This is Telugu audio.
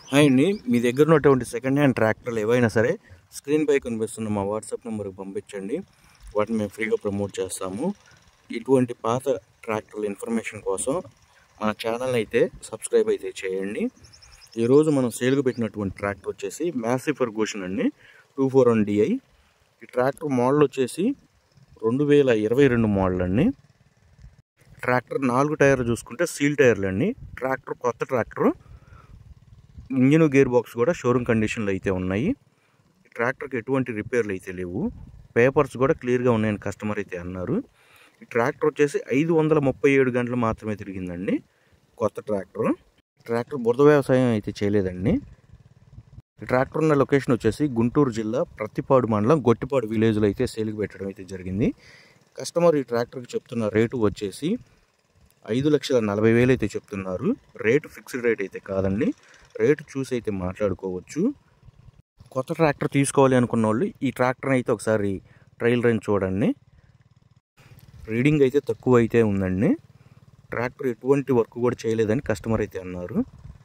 హాయ్ అండి మీ దగ్గర ఉన్నటువంటి సెకండ్ హ్యాండ్ ట్రాక్టర్లు ఏవైనా సరే స్క్రీన్పై కనిపిస్తున్న మా వాట్సాప్ నెంబర్కి పంపించండి వాటిని మేము ఫ్రీగా ప్రమోట్ చేస్తాము ఇటువంటి పాత ట్రాక్టర్ల ఇన్ఫర్మేషన్ కోసం మన ఛానల్ అయితే సబ్స్క్రైబ్ అయితే చేయండి ఈరోజు మనం సేల్గా పెట్టినటువంటి ట్రాక్టర్ వచ్చేసి మ్యాసీ ఫర్గూషన్ అండి టూ ఫోర్ వన్ డిఐ ఈ ట్రాక్టర్ మోడల్ వచ్చేసి రెండు వేల ఇరవై రెండు మోడల్ అండి ట్రాక్టర్ నాలుగు టైర్లు చూసుకుంటే సీల్ టైర్లు అండి ట్రాక్టర్ కొత్త ట్రాక్టర్ ఇంజిన్ గేర్ బాక్స్ కూడా షోరూమ్ కండిషన్లో అయితే ఉన్నాయి ట్రాక్టర్కి ఎటువంటి రిపేర్లు అయితే లేవు పేపర్స్ కూడా క్లియర్గా ఉన్నాయని కస్టమర్ అయితే అన్నారు ఈ ట్రాక్టర్ వచ్చేసి ఐదు వందల ముప్పై ఏడు గంటలు మాత్రమే తిరిగిందండి కొత్త ట్రాక్టర్ ట్రాక్టర్ బురద వ్యవసాయం అయితే చేయలేదండి ఈ ట్రాక్టర్ ఉన్న లొకేషన్ వచ్చేసి గుంటూరు జిల్లా ప్రతిపాడు మండలం గొట్టిపాడు విలేజ్లో అయితే సేల్కి పెట్టడం అయితే జరిగింది కస్టమర్ ఈ ట్రాక్టర్కి చెప్తున్న రేటు వచ్చేసి ఐదు లక్షల నలభై వేలు అయితే చెప్తున్నారు రేటు ఫిక్స్డ్ రేట్ అయితే కాదండి రేటు చూసి అయితే మాట్లాడుకోవచ్చు కొత్త ట్రాక్టర్ తీసుకోవాలి అనుకున్న వాళ్ళు ఈ ట్రాక్టర్ని అయితే ఒకసారి ట్రయల్ రన్ చూడండి రీడింగ్ అయితే తక్కువ అయితే ఉందండి ట్రాక్టర్ ఎటువంటి వర్క్ కూడా చేయలేదని కస్టమర్ అయితే అన్నారు